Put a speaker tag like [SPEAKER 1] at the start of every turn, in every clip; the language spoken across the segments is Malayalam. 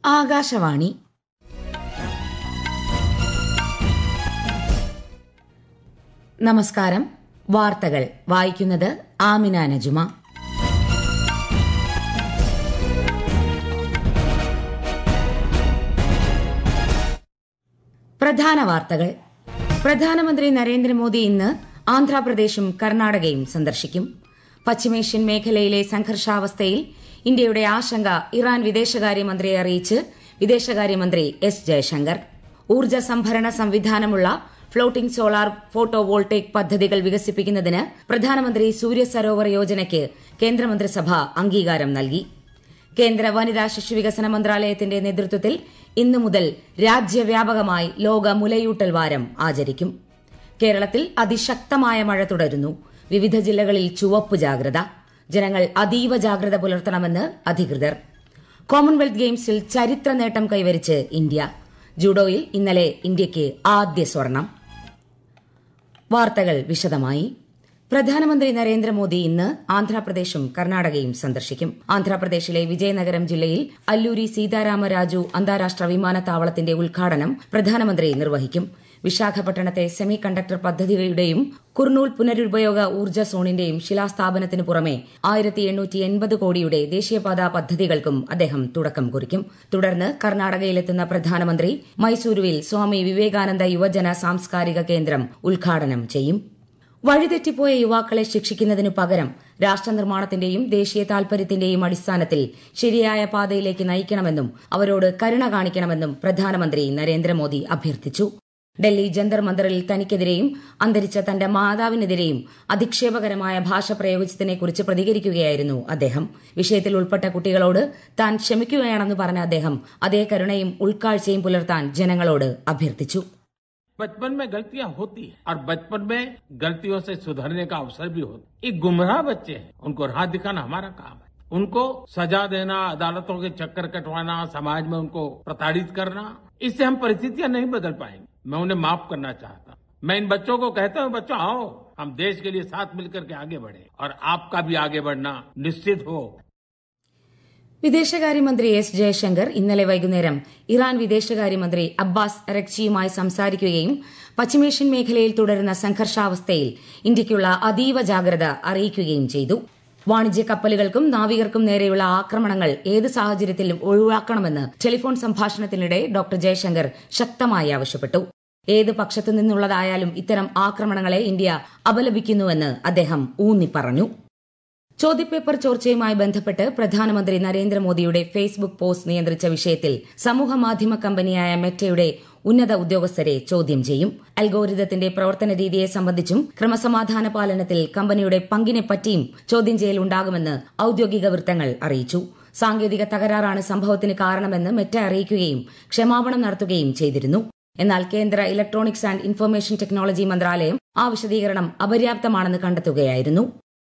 [SPEAKER 1] ആകാശവാണി നമസ്കാരം വാർത്തകൾ വായിക്കുന്നത് ആമിന നജുമ പ്രധാന വാർത്തകൾ പ്രധാനമന്ത്രി നരേന്ദ്രമോദി ഇന്ന് ആന്ധ്രാപ്രദേശും കർണാടകയും സന്ദർശിക്കും പശ്ചിമേഷ്യൻ മേഖലയിലെ സംഘർഷാവസ്ഥയിൽ ഇന്ത്യയുടെ ആശങ്ക ഇറാൻ വിദേശകാര്യമന്ത്രിയെ അറിയിച്ച് വിദേശകാര്യമന്ത്രി എസ് ജയശങ്കർ ഊർജ്ജ സംഭരണ സംവിധാനമുള്ള ഫ്ളോട്ടിംഗ് സോളാർ ഫോട്ടോ വോൾട്ടേക് പദ്ധതികൾ വികസിപ്പിക്കുന്നതിന് പ്രധാനമന്ത്രി സൂര്യ സരോവർ യോജനയ്ക്ക് കേന്ദ്രമന്ത്രിസഭ അംഗീകാരം നൽകി കേന്ദ്ര വനിതാ ശിശുവികസന മന്ത്രാലയത്തിന്റെ നേതൃത്വത്തിൽ ഇന്നു മുതൽ രാജ്യവ്യാപകമായി ലോക മുലയൂട്ടൽ വാരം ആചരിക്കും കേരളത്തിൽ അതിശക്തമായ മഴ തുടരുന്നു വിവിധ ജില്ലകളിൽ ചുവപ്പ് ജാഗ്രത ജനങ്ങൾ അതീവ ജാഗ്രത പുലർത്തണമെന്ന് അധികൃതർ കോമൺവെൽത്ത് ഗെയിംസിൽ ചരിത്ര നേട്ടം കൈവരിച്ച് ഇന്ത്യ ജൂഡോയിൽ ഇന്നലെ ഇന്ത്യയ്ക്ക് ആദ്യ സ്വർണം വാർത്തകൾ വിശദമായി പ്രധാനമന്ത്രി നരേന്ദ്രമോദി ഇന്ന് ആന്ധ്രാപ്രദേശും കർണാടകയും സന്ദർശിക്കും ആന്ധ്രാപ്രദേശിലെ വിജയനഗരം ജില്ലയിൽ അല്ലൂരി സീതാരാമരാജു അന്താരാഷ്ട്ര വിമാനത്താവളത്തിന്റെ ഉദ്ഘാടനം പ്രധാനമന്ത്രി നിർവഹിക്കും വിശാഖപട്ടണത്തെ സെമി കണ്ടക്ടർ പദ്ധതിയുടെയും കുർണൂൽ പുനരുപയോഗ ഊർജ്ജ സോണിന്റെയും ശിലാസ്ഥാപനത്തിനു പുറമെ ആയിരത്തി എണ്ണൂറ്റി എൺപത് കോടിയുടെ ദേശീയപാതാ പദ്ധതികൾക്കും അദ്ദേഹം തുടക്കം കുറിക്കും തുടർന്ന് കർണാടകയിലെത്തുന്ന പ്രധാനമന്ത്രി മൈസൂരുവിൽ സ്വാമി വിവേകാനന്ദ യുവജന സാംസ്കാരിക കേന്ദ്രം ഉദ്ഘാടനം ചെയ്യും വഴിതെറ്റിപ്പോയ യുവാക്കളെ ശിക്ഷിക്കുന്നതിനു പകരം രാഷ്ട്രനിർമ്മാണത്തിന്റെയും ദേശീയ താൽപര്യത്തിന്റെയും അടിസ്ഥാനത്തിൽ ശരിയായ പാതയിലേക്ക് നയിക്കണമെന്നും അവരോട് കരുണ കാണിക്കണമെന്നും പ്രധാനമന്ത്രി നരേന്ദ്രമോദി അഭ്യർത്ഥിച്ചു ഡൽഹി ജന്തർ മന്ദറിൽ തനിക്കെതിരെയും അന്തരിച്ച തന്റെ മാതാവിനെതിരെയും അധിക്ഷേപകരമായ ഭാഷ പ്രയോഗിച്ചതിനെക്കുറിച്ച് പ്രതികരിക്കുകയായിരുന്നു അദ്ദേഹം വിഷയത്തിൽ ഉൾപ്പെട്ട കുട്ടികളോട് താൻ ക്ഷമിക്കുകയാണെന്ന് പറഞ്ഞ അദ്ദേഹം അതേ കരുണയും ഉൾക്കാഴ്ചയും പുലർത്താൻ ജനങ്ങളോട് അഭ്യർത്ഥിച്ചു
[SPEAKER 2] बचपन में गलतियां होती हैं और बचपन में गलतियों से सुधरने का अवसर भी होता है ये गुमराह बच्चे हैं उनको राह दिखाना हमारा काम है उनको सजा देना अदालतों के चक्कर कटवाना समाज में उनको प्रताड़ित करना इससे हम परिस्थितियां नहीं बदल पाएंगे मैं उन्हें माफ करना चाहता हूं मैं इन बच्चों को कहता हूं बच्चों आओ हम देश के लिए साथ मिलकर के आगे बढ़े और आपका भी आगे बढ़ना निश्चित हो
[SPEAKER 1] വിദേശകാര്യമന്ത്രി എസ് ജയശങ്കർ ഇന്നലെ വൈകുന്നേരം ഇറാൻ വിദേശകാര്യമന്ത്രി അബ്ബാസ് അരക്ചിയുമായി സംസാരിക്കുകയും പശ്ചിമേഷ്യൻ മേഖലയിൽ തുടരുന്ന സംഘർഷാവസ്ഥയിൽ ഇന്ത്യയ്ക്കുള്ള അതീവ ജാഗ്രത അറിയിക്കുകയും ചെയ്തു വാണിജ്യ കപ്പലുകൾക്കും നാവികർക്കും നേരെയുള്ള ആക്രമണങ്ങൾ ഏത് സാഹചര്യത്തിലും ഒഴിവാക്കണമെന്ന് ടെലിഫോൺ സംഭാഷണത്തിനിടെ ഡോക്ടർ ജയശങ്കർ ശക്തമായി ആവശ്യപ്പെട്ടു ഏത് പക്ഷത്തു നിന്നുള്ളതായാലും ഇത്തരം ആക്രമണങ്ങളെ ഇന്ത്യ അപലപിക്കുന്നുവെന്ന് അദ്ദേഹം ഊന്നി പറഞ്ഞു ചോദ്യപേപ്പർ ചോർച്ചയുമായി ബന്ധപ്പെട്ട് പ്രധാനമന്ത്രി നരേന്ദ്രമോദിയുടെ ഫേസ്ബുക്ക് പോസ്റ്റ് നിയന്ത്രിച്ച വിഷയത്തിൽ സമൂഹമാധ്യമ കമ്പനിയായ മെറ്റയുടെ ഉന്നത ഉദ്യോഗസ്ഥരെ ചോദ്യം ചെയ്യും അൽഗോരിതത്തിന്റെ പ്രവർത്തന രീതിയെ സംബന്ധിച്ചും ക്രമസമാധാന പാലനത്തിൽ കമ്പനിയുടെ പങ്കിനെപ്പറ്റിയും ചോദ്യം ചെയ്യൽ ഉണ്ടാകുമെന്ന് ഔദ്യോഗിക വൃത്തങ്ങൾ അറിയിച്ചു സാങ്കേതിക തകരാറാണ് സംഭവത്തിന് കാരണമെന്ന് മെറ്റ അറിയിക്കുകയും ക്ഷമാപണം നടത്തുകയും ചെയ്തിരുന്നു എന്നാൽ കേന്ദ്ര ഇലക്ട്രോണിക്സ് ആൻഡ് ഇൻഫർമേഷൻ ടെക്നോളജി മന്ത്രാലയം ആ വിശദീകരണം അപര്യാപ്തമാണെന്ന് കണ്ടെത്തുകയായിരുന്നു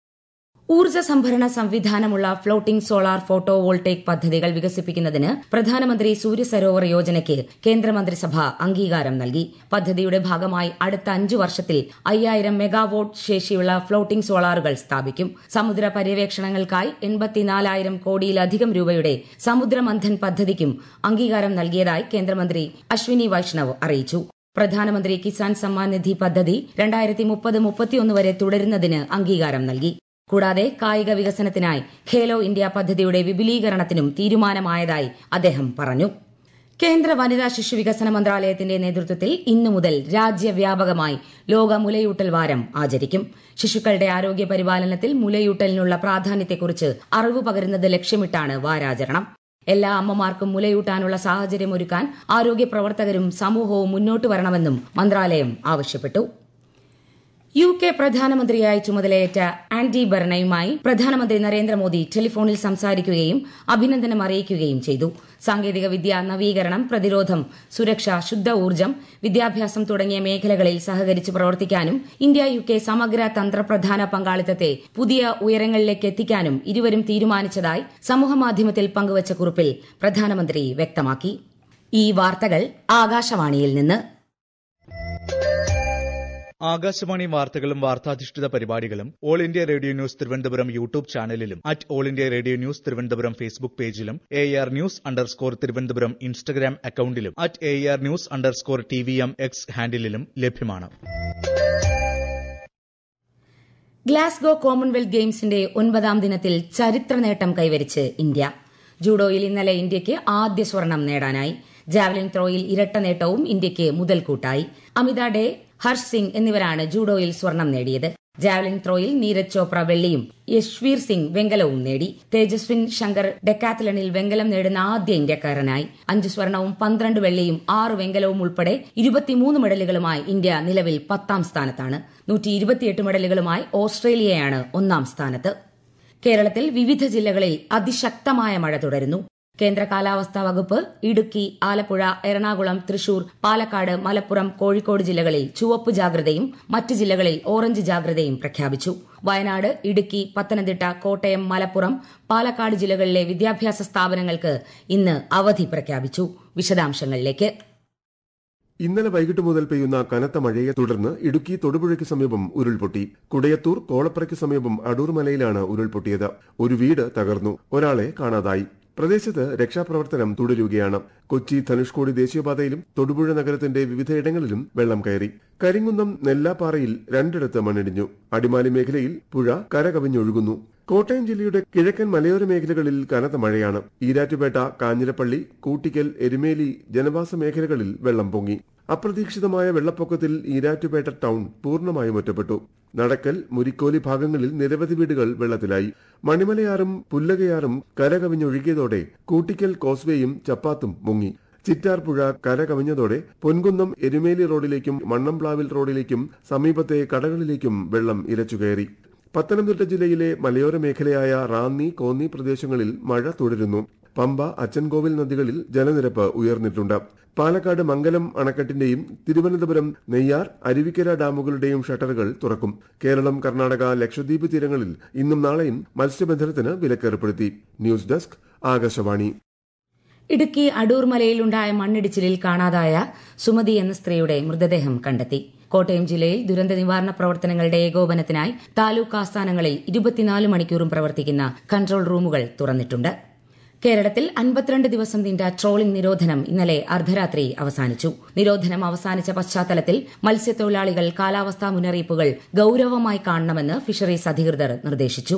[SPEAKER 1] ഊർജ്ജ സംഭരണ സംവിധാനമുള്ള ഫ്ളോട്ടിംഗ് സോളാർ ഫോട്ടോ വോൾട്ടേക് പദ്ധതികൾ വികസിപ്പിക്കുന്നതിന് പ്രധാനമന്ത്രി സൂര്യ സരോവർ യോജനയ്ക്ക് കേന്ദ്രമന്ത്രിസഭ അംഗീകാരം നൽകി പദ്ധതിയുടെ ഭാഗമായി അടുത്ത അഞ്ചു വർഷത്തിൽ അയ്യായിരം മെഗാവോട്ട് ശേഷിയുള്ള ഫ്ളോട്ടിംഗ് സോളാറുകൾ സ്ഥാപിക്കും സമുദ്ര പര്യവേക്ഷണങ്ങൾക്കായി എൺപത്തിനാലായിരം കോടിയിലധികം രൂപയുടെ സമുദ്രമന്ഥൻ പദ്ധതിക്കും അംഗീകാരം നൽകിയതായി കേന്ദ്രമന്ത്രി അശ്വിനി വൈഷ്ണവ് അറിയിച്ചു പ്രധാനമന്ത്രി കിസാൻ സമ്മാൻ നിധി പദ്ധതി രണ്ടായിരത്തി മുപ്പത് മുപ്പത്തിയൊന്ന് വരെ തുടരുന്നതിന് അംഗീകാരം നൽകി കൂടാതെ കായിക വികസനത്തിനായി ഖേലോ ഇന്ത്യ പദ്ധതിയുടെ വിപുലീകരണത്തിനും തീരുമാനമായതായി അദ്ദേഹം പറഞ്ഞു കേന്ദ്ര വനിതാ ശിശു വികസന മന്ത്രാലയത്തിന്റെ നേതൃത്വത്തിൽ ഇന്നു മുതൽ രാജ്യവ്യാപകമായി ലോക മുലയൂട്ടൽ വാരം ആചരിക്കും ശിശുക്കളുടെ ആരോഗ്യ പരിപാലനത്തിൽ മുലയൂട്ടലിനുള്ള പ്രാധാന്യത്തെക്കുറിച്ച് അറിവ് പകരുന്നത് ലക്ഷ്യമിട്ടാണ് വാരാചരണം എല്ലാ അമ്മമാർക്കും മുലയൂട്ടാനുള്ള സാഹചര്യമൊരുക്കാൻ ആരോഗ്യ പ്രവർത്തകരും സമൂഹവും മുന്നോട്ട് വരണമെന്നും മന്ത്രാലയം ആവശ്യപ്പെട്ടു യു കെ പ്രധാനമന്ത്രിയായി ചുമതലയേറ്റ ആൻഡി ബർണയുമായി പ്രധാനമന്ത്രി നരേന്ദ്രമോദി ടെലിഫോണിൽ സംസാരിക്കുകയും അഭിനന്ദനം അറിയിക്കുകയും ചെയ്തു സാങ്കേതിക വിദ്യ നവീകരണം പ്രതിരോധം സുരക്ഷ ശുദ്ധ ഊർജ്ജം വിദ്യാഭ്യാസം തുടങ്ങിയ മേഖലകളിൽ സഹകരിച്ച് പ്രവർത്തിക്കാനും ഇന്ത്യ യു കെ സമഗ്ര തന്ത്രപ്രധാന പങ്കാളിത്തത്തെ പുതിയ ഉയരങ്ങളിലേക്ക് എത്തിക്കാനും ഇരുവരും തീരുമാനിച്ചതായി സമൂഹമാധ്യമത്തിൽ പങ്കുവച്ച കുറിപ്പിൽ പ്രധാനമന്ത്രി വ്യക്തമാക്കി ഈ വാർത്തകൾ ആകാശവാണിയിൽ നിന്ന്
[SPEAKER 3] ആകാശവാണി വാർത്തകളും വാർത്താധിഷ്ഠിത പരിപാടികളും all India radio news Thiruvananthapuram YouTube ചാനലിലും at all India radio news Thiruvananthapuram Facebook പേജിലും A R news underscore Thiruvananthapuram Instagram അക്കൌണ്ടിലും at A R news underscore T V M X ഹാൻഡിലും ലഭ്യമാണ്
[SPEAKER 1] ഗ്ലാസ്ഗോ കോമൺവെൽത്ത് ഗെയിംസിന്റെ ഒൻപതാം ദിനത്തിൽ ചരിത്ര നേട്ടം കൈവരിച്ച് ഇന്ത്യ ജൂഡോയിൽ ഇന്നലെ ഇന്ത്യയ്ക്ക് ആദ്യ സ്വർണം നേടാനായി ജാവലിൻ ത്രോയിൽ ഇരട്ട നേട്ടവും ഇന്ത്യയ്ക്ക് മുതൽക്കൂട്ടായി അമിത ഡേ ഹർഷ് സിംഗ് എന്നിവരാണ് ജൂഡോയിൽ സ്വർണം നേടിയത് ജാവലിൻ ത്രോയിൽ നീരജ് ചോപ്ര വെള്ളിയും യശ്വീർ സിംഗ് വെങ്കലവും നേടി തേജസ്വിൻ ശങ്കർ ഡെക്കാത്തലണിൽ വെങ്കലം നേടുന്ന ആദ്യ ഇന്ത്യക്കാരനായി അഞ്ച് സ്വർണവും പന്ത്രണ്ട് വെള്ളിയും ആറ് വെങ്കലവും ഉൾപ്പെടെ ഇരുപത്തിമൂന്ന് മെഡലുകളുമായി ഇന്ത്യ നിലവിൽ പത്താം സ്ഥാനത്താണ് നൂറ്റി ഇരുപത്തിയെട്ട് മെഡലുകളുമായി ഓസ്ട്രേലിയയാണ് ഒന്നാം സ്ഥാനത്ത് കേരളത്തിൽ വിവിധ ജില്ലകളിൽ അതിശക്തമായ മഴ തുടരുന്നു കേന്ദ്ര കാലാവസ്ഥാ വകുപ്പ് ഇടുക്കി ആലപ്പുഴ എറണാകുളം തൃശൂർ പാലക്കാട് മലപ്പുറം കോഴിക്കോട് ജില്ലകളിൽ ചുവപ്പ് ജാഗ്രതയും മറ്റ് ജില്ലകളിൽ ഓറഞ്ച് ജാഗ്രതയും പ്രഖ്യാപിച്ചു വയനാട് ഇടുക്കി പത്തനംതിട്ട കോട്ടയം മലപ്പുറം പാലക്കാട് ജില്ലകളിലെ വിദ്യാഭ്യാസ സ്ഥാപനങ്ങൾക്ക് ഇന്ന് അവധി പ്രഖ്യാപിച്ചു വിശദാംശങ്ങളിലേക്ക്
[SPEAKER 4] ഇന്നലെ വൈകിട്ട് മുതൽ പെയ്യുന്ന കനത്ത മഴയെ തുടർന്ന് ഇടുക്കി തൊടുപുഴയ്ക്ക് സമീപം ഉരുൾപൊട്ടി കുടയത്തൂർ കോളപ്പുറയ്ക്ക് സമീപം അടൂർ മലയിലാണ് ഉരുൾപൊട്ടിയത് ഒരു വീട് തകർന്നു ഒരാളെ കാണാതായി പ്രദേശത്ത് രക്ഷാപ്രവർത്തനം തുടരുകയാണ് കൊച്ചി ധനുഷ്കോടി ദേശീയപാതയിലും തൊടുപുഴ നഗരത്തിന്റെ വിവിധയിടങ്ങളിലും വെള്ളം കയറി കരിങ്കുന്നം നെല്ലാപ്പാറയിൽ രണ്ടിടത്ത് മണ്ണിടിഞ്ഞു അടിമാലി മേഖലയിൽ പുഴ കരകവിഞ്ഞൊഴുകുന്നു കോട്ടയം ജില്ലയുടെ കിഴക്കൻ മലയോര മേഖലകളിൽ കനത്ത മഴയാണ് ഈരാറ്റുപേട്ട കാഞ്ഞിരപ്പള്ളി കൂട്ടിക്കൽ എരുമേലി ജനവാസ മേഖലകളിൽ വെള്ളം പൊങ്ങി അപ്രതീക്ഷിതമായ വെള്ളപ്പൊക്കത്തിൽ ഈരാറ്റുപേട്ട ടൗൺ പൂർണ്ണമായും ഒറ്റപ്പെട്ടു നടക്കൽ മുരിക്കോലി ഭാഗങ്ങളിൽ നിരവധി വീടുകൾ വെള്ളത്തിലായി മണിമലയാറും പുല്ലകയാറും കരകവിഞ്ഞൊഴുകിയതോടെ കൂട്ടിക്കൽ കോസ്വേയും ചപ്പാത്തും മുങ്ങി ചിറ്റാർ പുഴ കരകവിഞ്ഞതോടെ പൊൻകുന്നം എരുമേലി റോഡിലേക്കും മണ്ണംപ്ലാവിൽ റോഡിലേക്കും സമീപത്തെ കടകളിലേക്കും വെള്ളം ഇരച്ചുകയറി പത്തനംതിട്ട ജില്ലയിലെ മലയോര മേഖലയായ റാന്നി കോന്നി പ്രദേശങ്ങളിൽ മഴ തുടരുന്നു പമ്പ അച്ചൻകോവിൽ നദികളിൽ ജലനിരപ്പ് ഉയർന്നിട്ടുണ്ട് പാലക്കാട് മംഗലം അണക്കെട്ടിന്റെയും തിരുവനന്തപുരം നെയ്യാർ അരുവിക്കര ഡാമുകളുടെയും ഷട്ടറുകൾ തുറക്കും കേരളം കർണാടക ലക്ഷദ്വീപ് തീരങ്ങളിൽ ഇന്നും നാളെയും മത്സ്യബന്ധനത്തിന് വിലക്കേർപ്പെടുത്തി ന്യൂസ് ഡെസ്ക് ആകാശവാണി
[SPEAKER 1] ഇടുക്കി അടൂർ മലയിലുണ്ടായ മണ്ണിടിച്ചിലിൽ കാണാതായ സുമതി എന്ന സ്ത്രീയുടെ മൃതദേഹം കണ്ടെത്തി കോട്ടയം ജില്ലയിൽ ദുരന്ത നിവാരണ പ്രവർത്തനങ്ങളുടെ ഏകോപനത്തിനായി താലൂക്ക് ആസ്ഥാനങ്ങളിൽ ഇരുപത്തിനാല് മണിക്കൂറും പ്രവർത്തിക്കുന്ന കൺട്രോൾ റൂമുകൾ തുറന്നിട്ടുണ്ട് കേരളത്തിൽ അൻപത്തിരണ്ട് ദിവസം നീണ്ട ട്രോളിംഗ് നിരോധനം ഇന്നലെ അർദ്ധരാത്രി അവസാനിച്ചു നിരോധനം അവസാനിച്ച പശ്ചാത്തലത്തിൽ മത്സ്യത്തൊഴിലാളികൾ കാലാവസ്ഥാ മുന്നറിയിപ്പുകൾ ഗൌരവമായി കാണണമെന്ന് ഫിഷറീസ് അധികൃതർ നിർദ്ദേശിച്ചു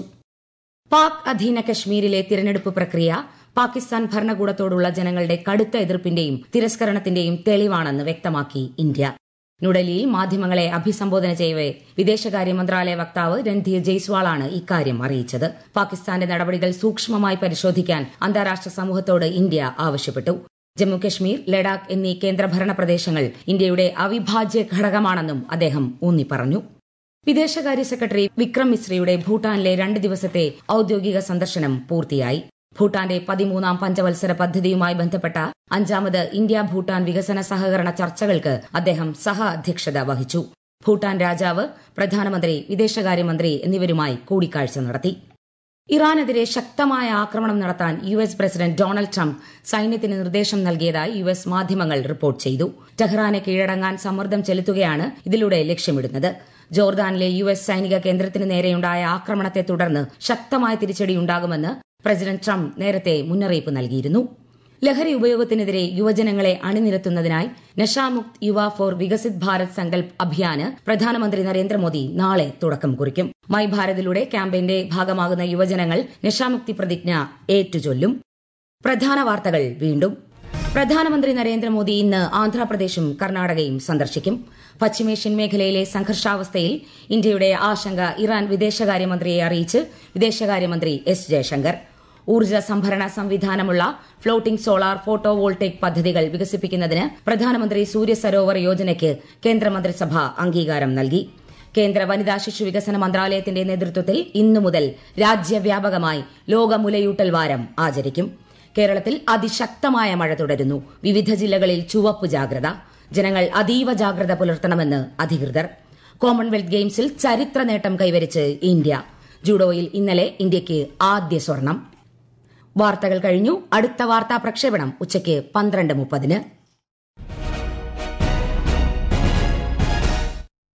[SPEAKER 1] പാക് അധീന കശ്മീരിലെ തിരഞ്ഞെടുപ്പ് പ്രക്രിയ പാകിസ്ഥാൻ ഭരണകൂടത്തോടുള്ള ജനങ്ങളുടെ കടുത്ത എതിർപ്പിന്റെയും തിരസ്കരണത്തിന്റെയും തെളിവാണെന്ന് വ്യക്തമാക്കി ഇന്ത്യ ന്യൂഡൽഹിയിൽ മാധ്യമങ്ങളെ അഭിസംബോധന ചെയ്യവെ വിദേശകാര്യ മന്ത്രാലയ വക്താവ് രൺധീർ ജയ്സ്വാളാണ് ഇക്കാര്യം അറിയിച്ചത് പാകിസ്ഥാന്റെ നടപടികൾ സൂക്ഷ്മമായി പരിശോധിക്കാൻ അന്താരാഷ്ട്ര സമൂഹത്തോട് ഇന്ത്യ ആവശ്യപ്പെട്ടു ജമ്മുകശ്മീർ ലഡാക്ക് എന്നീ കേന്ദ്രഭരണ പ്രദേശങ്ങൾ ഇന്ത്യയുടെ അവിഭാജ്യ ഘടകമാണെന്നും അദ്ദേഹം ഊന്നിപ്പറഞ്ഞു വിദേശകാര്യ സെക്രട്ടറി വിക്രം മിശ്രയുടെ ഭൂട്ടാനിലെ രണ്ട് ദിവസത്തെ ഔദ്യോഗിക സന്ദർശനം പൂർത്തിയായി ഭൂട്ടാന്റെ പതിമൂന്നാം പഞ്ചവത്സര പദ്ധതിയുമായി ബന്ധപ്പെട്ട അഞ്ചാമത് ഇന്ത്യ ഭൂട്ടാൻ വികസന സഹകരണ ചർച്ചകൾക്ക് അദ്ദേഹം സഹ അധ്യക്ഷത വഹിച്ചു ഭൂട്ടാൻ രാജാവ് പ്രധാനമന്ത്രി വിദേശകാര്യമന്ത്രി എന്നിവരുമായി കൂടിക്കാഴ്ച നടത്തി ഇറാനെതിരെ ശക്തമായ ആക്രമണം നടത്താൻ U S president Donald Trump സൈന്യത്തിന് നിർദ്ദേശം നൽകിയതായി യു എസ് മാധ്യമങ്ങൾ റിപ്പോർട്ട് ചെയ്തു ടെഹ്റാനെ കീഴടങ്ങാൻ സമ്മർദ്ദം ചെലുത്തുകയാണ് ഇതിലൂടെ ലക്ഷ്യമിടുന്നത് ജോർദാനിലെ യു എസ് സൈനിക കേന്ദ്രത്തിന് നേരെയുണ്ടായ ആക്രമണത്തെ തുടർന്ന് ശക്തമായ തിരിച്ചടിയുണ്ടാകുമെന്ന് പ്രസിഡന്റ് ട്രംപ് നേരത്തെ മുന്നറിയിപ്പ് നൽകിയിരുന്നു ലഹരി ഉപയോഗത്തിനെതിരെ യുവജനങ്ങളെ അണിനിരത്തുന്നതിനായി നഷാമുക്ത് യുവ ഫോർ വികസിത് ഭാരത് സങ്കൽപ് അഭിയാന് പ്രധാനമന്ത്രി നരേന്ദ്രമോദി നാളെ തുടക്കം കുറിക്കും മൈ ഭാരതിലൂടെ ക്യാമ്പയിന്റെ ഭാഗമാകുന്ന യുവജനങ്ങൾ നഷാമുക്തി പ്രതിജ്ഞ ഏറ്റുചൊല്ലും പ്രധാന വാർത്തകൾ വീണ്ടും പ്രധാനമന്ത്രി നരേന്ദ്രമോദി ഇന്ന് ആന്ധ്രാപ്രദേശും കർണാടകയും സന്ദർശിക്കും പശ്ചിമേഷ്യൻ മേഖലയിലെ സംഘർഷാവസ്ഥയിൽ ഇന്ത്യയുടെ ആശങ്ക ഇറാൻ വിദേശകാര്യമന്ത്രിയെ അറിയിച്ച് വിദേശകാര്യമന്ത്രി എസ് ജയശങ്കർ ഊർജ്ജ സംഭരണ സംവിധാനമുള്ള ഫ്ലോട്ടിംഗ് സോളാർ ഫോട്ടോ വോൾട്ടേക് പദ്ധതികൾ വികസിപ്പിക്കുന്നതിന് പ്രധാനമന്ത്രി സൂര്യ സരോവർ യോജനയ്ക്ക് കേന്ദ്രമന്ത്രിസഭ അംഗീകാരം നൽകി കേന്ദ്ര വനിതാ ശിശു വികസന മന്ത്രാലയത്തിന്റെ നേതൃത്വത്തിൽ ഇന്നു മുതൽ രാജ്യവ്യാപകമായി ലോക മുലയൂട്ടൽ വാരം ആചരിക്കും കേരളത്തിൽ അതിശക്തമായ മഴ തുടരുന്നു വിവിധ ജില്ലകളിൽ ചുവപ്പ് ജാഗ്രത ജനങ്ങൾ അതീവ ജാഗ്രത പുലർത്തണമെന്ന് അധികൃതർ കോമൺവെൽത്ത് ഗെയിംസിൽ ചരിത്ര നേട്ടം കൈവരിച്ച് ഇന്ത്യ ജൂഡോയിൽ ഇന്നലെ ഇന്ത്യയ്ക്ക് ആദ്യ സ്വർണം വാർത്തകൾ കഴിഞ്ഞു അടുത്ത വാർത്താ പ്രക്ഷേപണം ഉച്ചയ്ക്ക് പന്ത്രണ്ട് മുപ്പതിന്